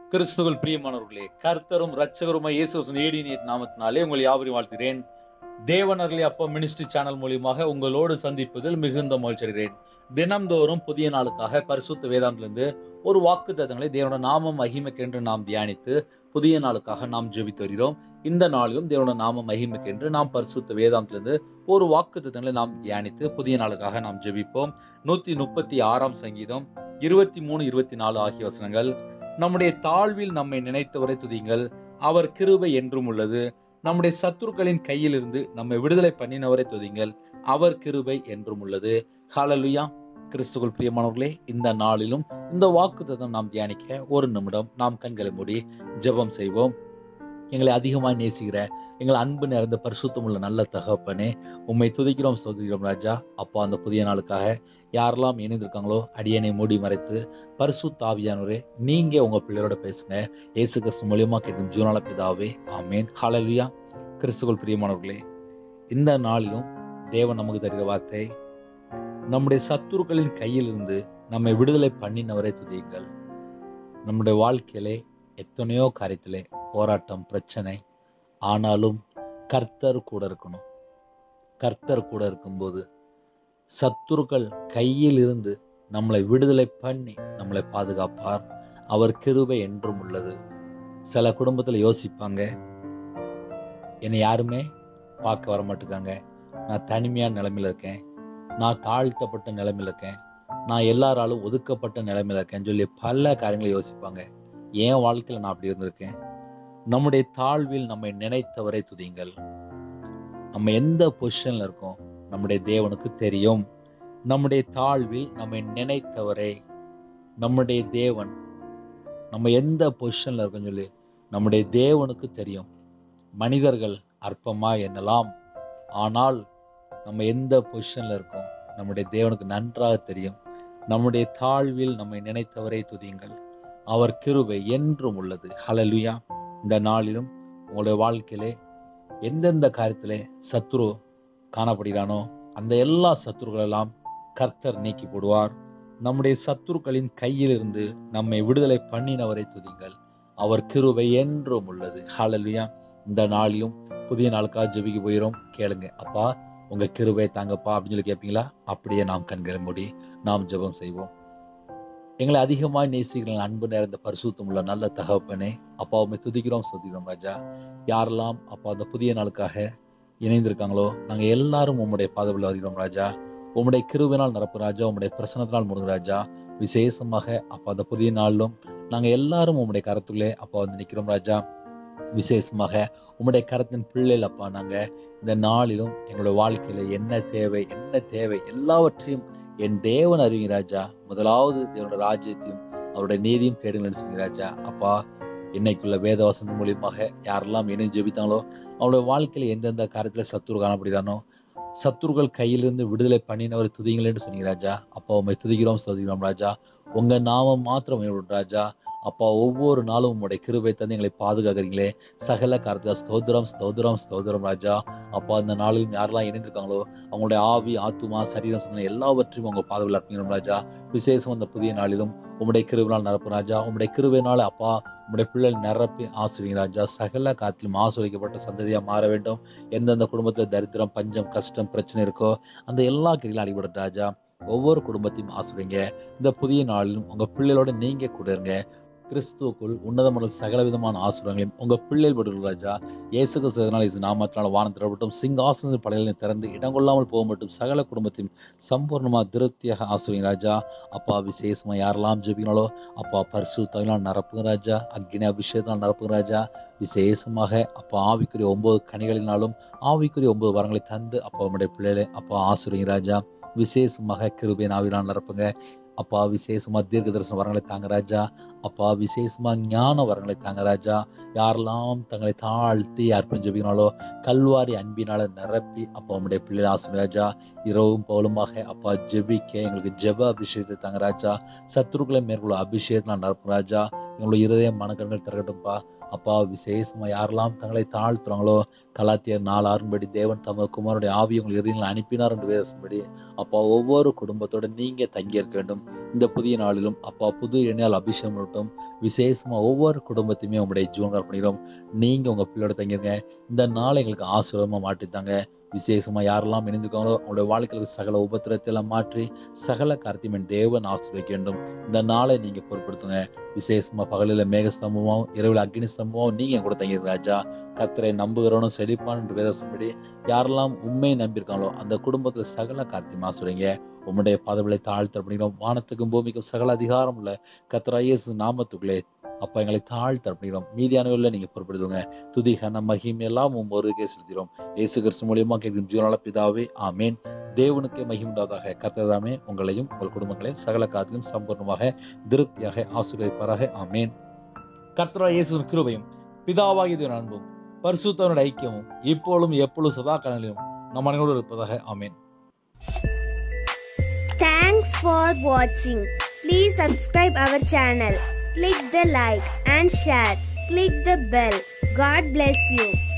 கிறிஸ்துவில் பிரியமானவர்களே கர்த்தரும் ரட்சகருமாய் இயேசு ஏடி நாமத்தினாலே உங்களை யாவரையும் வாழ்த்துகிறேன் தேவனர்களே அப்பா மினிஸ்ட்ரி சேனல் மூலியமாக உங்களோடு சந்திப்பதில் மிகுந்த மகிழ்ச்சி அடைகிறேன் தினம்தோறும் புதிய நாளுக்காக பரிசுத்த வேதாந்திலிருந்து ஒரு வாக்கு தத்தங்களை தேவனோட நாமம் மகிமைக்கென்று நாம் தியானித்து புதிய நாளுக்காக நாம் ஜெபித்து வருகிறோம் இந்த நாளிலும் தேவனோட நாம மகிமைக்கென்று நாம் பரிசுத்த வேதாந்திலிருந்து ஒரு வாக்கு தத்தங்களை நாம் தியானித்து புதிய நாளுக்காக நாம் ஜெபிப்போம் நூத்தி முப்பத்தி ஆறாம் சங்கீதம் இருபத்தி மூணு இருபத்தி நாலு ஆகிய வசனங்கள் நம்முடைய தாழ்வில் நம்மை நினைத்தவரை துதிங்கள் அவர் கிருபை என்றும் உள்ளது நம்முடைய சத்துருக்களின் கையிலிருந்து நம்மை விடுதலை பண்ணினவரை துதிங்கள் அவர் கிருபை என்றும் உள்ளது ஹalleluya கிறிஸ்துக்குள் பிரியமானவர்களே இந்த நாளிலும் இந்த வாக்குத்தத்தம் நாம் தியானிக்க ஒரு நிமிடம் நாம் கண்களை மூடி ஜெபம் செய்வோம் எங்களை அதிகமாக நேசிக்கிற எங்களை அன்பு நிறைந்த பரிசுத்தம் உள்ள நல்ல தகப்பனே உம்மை துதிக்கிறோம் சோதிக்கிறோம் ராஜா அப்பா அந்த புதிய நாளுக்காக யாரெல்லாம் இணைந்திருக்காங்களோ அடியனை மூடி மறைத்து பரிசுத்த ஆவியானவரே நீங்க உங்க பிள்ளையோட பேசுங்க இயேசு கிறிஸ்து மூலியமா கேட்கும் ஜீவனால பிதாவே ஆமேன் ஹalleluya கிறிஸ்துக்குள் பிரியமானவர்களே இந்த நாளிலும் தேவன் நமக்கு தருகிற வார்த்தை நம்முடைய சத்துருக்களின் கையிலிருந்து நம்மை விடுதலை பண்ணினவரை துதியுங்கள் நம்முடைய வாழ்க்கையிலே எத்தனையோ காரியத்திலே போராட்டம் பிரச்சனை ஆனாலும் கர்த்தர் கூட இருக்கணும் கர்த்தர் கூட இருக்கும்போது சத்துருக்கள் கையில் இருந்து நம்மளை விடுதலை பண்ணி நம்மளை பாதுகாப்பார் அவர் கிருபை என்றும் உள்ளது சில குடும்பத்தில் யோசிப்பாங்க என்னை யாருமே பார்க்க வர மாட்டேங்காங்க நான் தனிமையான நிலைமையில இருக்கேன் நான் தாழ்த்தப்பட்ட நிலைமையில இருக்கேன் நான் எல்லாராலும் ஒதுக்கப்பட்ட நிலைமையில இருக்கேன்னு சொல்லி பல காரியங்களை யோசிப்பாங்க என் வாழ்க்கையில நான் அப்படி இருந்திருக்கேன் நம்முடைய தாழ்வில் நம்மை நினைத்தவரை துதிங்கள் நம்ம எந்த பொசிஷன்ல இருக்கோம் நம்முடைய தேவனுக்கு தெரியும் நம்முடைய தாழ்வில் நம்மை நினைத்தவரை நம்முடைய தேவன் நம்ம எந்த பொசிஷன்ல இருக்கோம் சொல்லி நம்முடைய தேவனுக்கு தெரியும் மனிதர்கள் அற்பமா எண்ணலாம் ஆனால் நம்ம எந்த பொசிஷன்ல இருக்கோம் நம்முடைய தேவனுக்கு நன்றாக தெரியும் நம்முடைய தாழ்வில் நம்மை நினைத்தவரை துதியுங்கள் அவர் கிருபை என்றும் உள்ளது ஹalleluya இந்த நாளிலும் உங்களுடைய வாழ்க்கையிலே எந்தெந்த காரியத்திலே சத்துரு காணப்படுகிறானோ அந்த எல்லா சத்துருக்களெல்லாம் கர்த்தர் நீக்கி போடுவார் நம்முடைய சத்துருக்களின் கையிலிருந்து நம்மை விடுதலை பண்ணினவரை துதிங்கள் அவர் கிருபை என்றும் உள்ளது ஹalleluya இந்த நாளிலும் புதிய நாளுக்காக ஜெபிக்க போயிடும் கேளுங்க அப்பா உங்க கிருபை தாங்கப்பா அப்படின்னு சொல்லி கேட்பீங்களா அப்படியே நாம் கண்களை மூடி நாம் ஜெபம் செய்வோம் எங்களை அதிகமாக நேசிக்கிற அன்பு நிறைந்த பரிசுத்தம் உள்ள நல்ல தகப்பனே அப்பா உண்மை துதிக்கிறோம் சுதிக்கிறோம் ராஜா யாரெல்லாம் அப்பா அந்த புதிய நாளுக்காக இணைந்திருக்காங்களோ நாங்கள் எல்லாரும் உம்முடைய பாதவில் வருகிறோம் ராஜா உம்முடைய கிருவினால் நடப்பு ராஜா உம்முடைய பிரசனத்தினால் முடுங்க ராஜா விசேஷமாக அப்பா அந்த புதிய நாளிலும் நாங்கள் எல்லாரும் உம்முடைய கரத்துள்ளே அப்பா வந்து நிற்கிறோம் ராஜா விசேஷமாக உம்முடைய கரத்தின் பிள்ளைகள் அப்பா நாங்கள் இந்த நாளிலும் எங்களுடைய வாழ்க்கையில என்ன தேவை என்ன தேவை எல்லாவற்றையும் என் தேவன் அறிவிங்க ராஜா முதலாவது தேவனோட ராஜ்யத்தையும் அவருடைய நீதியும் தேடுங்கள்னு சொன்னீங்க ராஜா அப்பா இன்னைக்குள்ள வேத வசனம் மூலியமாக யாரெல்லாம் இணைஞ்சு ஜெபித்தாங்களோ அவங்களுடைய வாழ்க்கையில எந்தெந்த காரியத்துல சத்துரு காணப்படுகிறானோ சத்துருக்கள் கையிலிருந்து விடுதலை பண்ணினவர் துதிங்களேன்னு சொன்னீங்க ராஜா அப்பா உண்மை துதிக்கிறோம் துதிக்கிறோம் ராஜா உங்க நாமம் மாத்திரம் உயர்வுடன் ராஜா அப்பா ஒவ்வொரு நாளும் உங்களுடைய கிருபை தந்து எங்களை பாதுகாக்கிறீங்களே சகல காரத்தில் ஸ்தோத்திரம் ஸ்தோத்திரம் ஸ்தோத்திரம் ராஜா அப்பா இந்த நாளிலும் யாரெல்லாம் இணைந்திருக்காங்களோ அவங்களுடைய ஆவி ஆத்துமா சரீரம் சொன்ன எல்லாவற்றையும் உங்க பாதுகாப்பு அர்ப்பணிக்கிறோம் ராஜா விசேஷம் அந்த புதிய நாளிலும் உம்முடைய கிருவினால் நிரப்பு ராஜா உம்முடைய கிருவினால அப்பா உம்முடைய பிள்ளைகள் நிரப்பி ஆசிரியங்க ராஜா சகல காத்திலும் ஆசிரியக்கப்பட்ட சந்ததியா மாற வேண்டும் எந்தெந்த குடும்பத்துல தரித்திரம் பஞ்சம் கஷ்டம் பிரச்சனை இருக்கோ அந்த எல்லா கிரிகளும் அடிபட ராஜா ஒவ்வொரு குடும்பத்தையும் ஆசிரியங்க இந்த புதிய நாளிலும் உங்க பிள்ளைகளோட நீங்க கூட இருங்க கிறிஸ்துவுக்குள் உன்னதமான சகல விதமான ஆசுரங்களையும் உங்க பிள்ளைகள் படுகள் ராஜா இயேசு கிறிஸ்துவனால் இது நாமத்தினால் வானம் திறப்பட்டும் சிங்காசன படைகளை திறந்து இடங்கொள்ளாமல் போக மட்டும் சகல குடும்பத்தையும் சம்பூர்ணமா திருப்தியாக ஆசுவீங்க ராஜா அப்பா விசேஷமா யாரெல்லாம் ஜெபிக்கணாலோ அப்பா பரிசு தவினால் நிரப்புங்க ராஜா அக்னி அபிஷேகத்தினால் நிரப்புங்க ராஜா விசேஷமாக அப்பா ஆவிக்குரிய ஒன்பது கனிகளினாலும் ஆவிக்குரிய ஒன்பது வரங்களை தந்து அப்பா உங்களுடைய பிள்ளைகளை அப்பா ஆசுவீங்க ராஜா விசேஷமாக கிருபை நாவினால் நிரப்புங்க அப்பா விசேஷமா தீர்க்க தரிசன வரங்களை தாங்க ராஜா அப்பா விசேஷமா ஞான வரங்களை தாங்க ராஜா யாரெல்லாம் தங்களை தாழ்த்தி அர்ப்பணம் ஜெபிக்கனாலோ கல்வாரி அன்பினால நிரப்பி அப்பா உங்களுடைய பிள்ளை ஆசை ராஜா இரவும் பவுலுமாக அப்பா ஜெபிக்க எங்களுக்கு ஜெப அபிஷேகத்தை தாங்க ராஜா சத்துருக்களை மேற்கொள்ள அபிஷேகத்தினால் நிரப்பும் ராஜா எங்களுடைய இருதய மனக்கண்கள் திறக்கட்டும்பா அப்பா விசேஷமா யாரெல்லாம் தங்களை தாழ்த்துறாங்களோ கலாத்தியர் நாலாறுபடி தேவன் தமது குமாரனுடைய ஆவி உங்கள் இறுதியில் அனுப்பினார் என்று வேதம்படி அப்பா ஒவ்வொரு குடும்பத்தோட நீங்க தங்கியிருக்க வேண்டும் இந்த புதிய நாளிலும் அப்பா புது எண்ணால் அபிஷேகம் பண்ணட்டும் விசேஷமா ஒவ்வொரு குடும்பத்தையுமே உங்களுடைய ஜீவனால் பண்ணிடும் நீங்க உங்க பிள்ளையோட தங்கிருங்க இந்த நாளை எங்களுக்கு ஆசீர்வாதமா மாற்றித்தாங்க விசேஷமா யாரெல்லாம் இணைந்திருக்காங்களோ அவங்களுடைய வாழ்க்கையில் சகல உபத்திரத்தை எல்லாம் மாற்றி சகல காரியத்தையும் என் தேவன் ஆசீர்வதிக்க வேண்டும் இந்த நாளை நீங்க பொருட்படுத்துங்க விசேஷமா பகலில் மேகஸ்தம்பமாவும் இரவில் அக்னி ஸ்தம்பமாவும் நீங்க என் கூட தங்கியிருக்க ராஜா கத்தரை நம்புகிறவனும் செழிப்பான் என்று வேதசம்படி யாரெல்லாம் உண்மையை நம்பியிருக்காங்களோ அந்த குடும்பத்துல சகல காரியத்தையும் ஆசுறீங்க உம்முடைய பாதங்களை தாழ்த்த அப்படிங்கிறோம் வானத்துக்கும் பூமிக்கும் சகல அதிகாரம் உள்ள கத்தராயேசு நாமத்துக்குள்ளே அப்பா எங்களை தாழ்த்த அப்படிங்கிறோம் மீதியானவர்களை நீங்க பொறுப்படுத்துங்க துதி கன மகிமை எல்லாம் உம் ஒருக்கே செலுத்திடும் இயேசு கிறிஸ்து மூலியமா கேட்கும் ஜீவனால பிதாவே ஆமேன் தேவனுக்கே மகிமுண்டாவதாக கத்ததாமே உங்களையும் உங்கள் குடும்பங்களையும் சகல காத்திலும் சம்பூர்ணமாக திருப்தியாக ஆசீர்வதிப்பாராக ஆமேன் கர்த்தரா இயேசுவின் கிருபையும் பிதாவாகிய அன்பும் பரிசுத்தவனுடைய ஐக்கியமும் இப்பொழுதும் எப்பொழுதும் சதா காலங்களிலும் நம் அனைவரோடு இருப்பதாக ஆமேன் Thanks for watching. Please subscribe our channel. Click the like and share. Click the bell. God bless you.